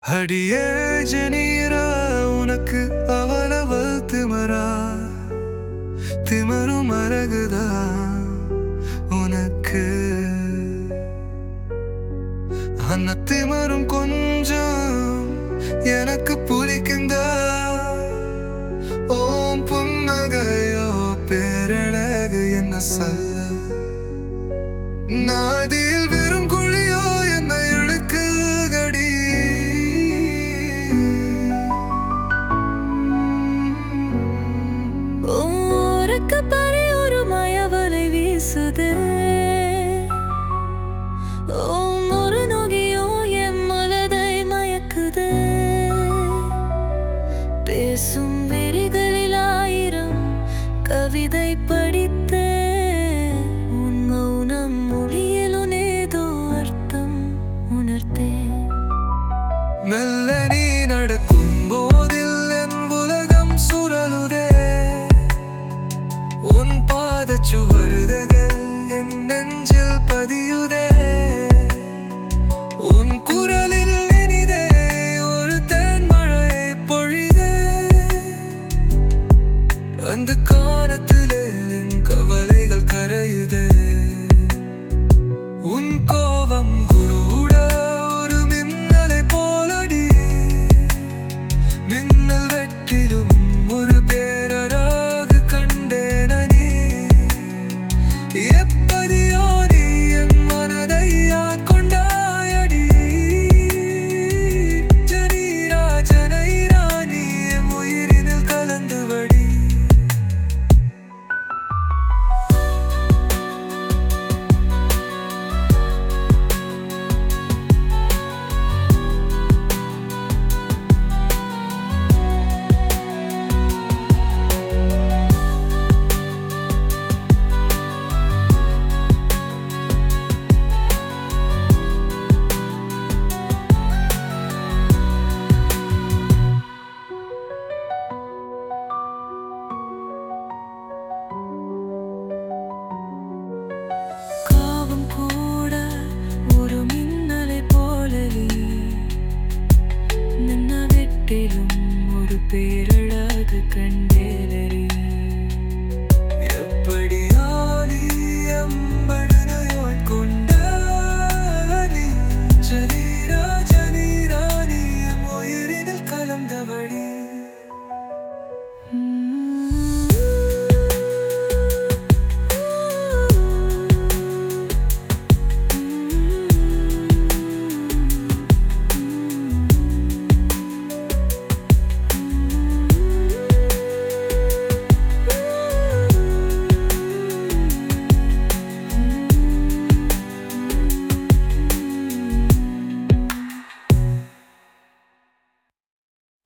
அடியே ஜனீரா உனக்கு அவளவல் திமரா திமரும் அழகுதா உனக்கு அந்த திமரும் கொஞ்சம் எனக்கு பிடிக்குந்தா ஓம் புன்னகையோ பேரழகு என்ன சொல்ல நாதியில் வெறும் குழியோ என்ன இழுக்குகடி ஊருக்கு பறி ஒரு மயவலை வீசுது ஓம் ஒரு நொகியோ என் மனதை மயக்குது பேசும் விரிகளில் ஆயிரம் கவிதை படித்து உன் மௌனம் மொழியிலும் ஏதோ அர்த்தம் உணர்த்தேன் மெல்ல நீ நடக்கும் போதில் என் உலகம் சுழலுதே உன் பாதச் சுவடுகள் என் நெஞ்சில் பதியுதே உன் குரலில் இனிதே ஒரு தேன்மழை பொழிதே அந்த காலத்திலே என் கவலைகள் கரையுதே உன் கோபம் கூட ஒரு மின்னலை போலடி மின்னல் வெட்டிலும் ஒரு பேரராக கண்டேனி எப்படியோ நீ என் மனதை ஆட்கொண்டாயடி ஜனீரா ஜனீரா நீ என் உயிரினில் கலந்துவடி காவம் கூட ஒரு மின்னலை போலவே நின்ன வெட்டிலும் ஒரு பேரழகு கண்டு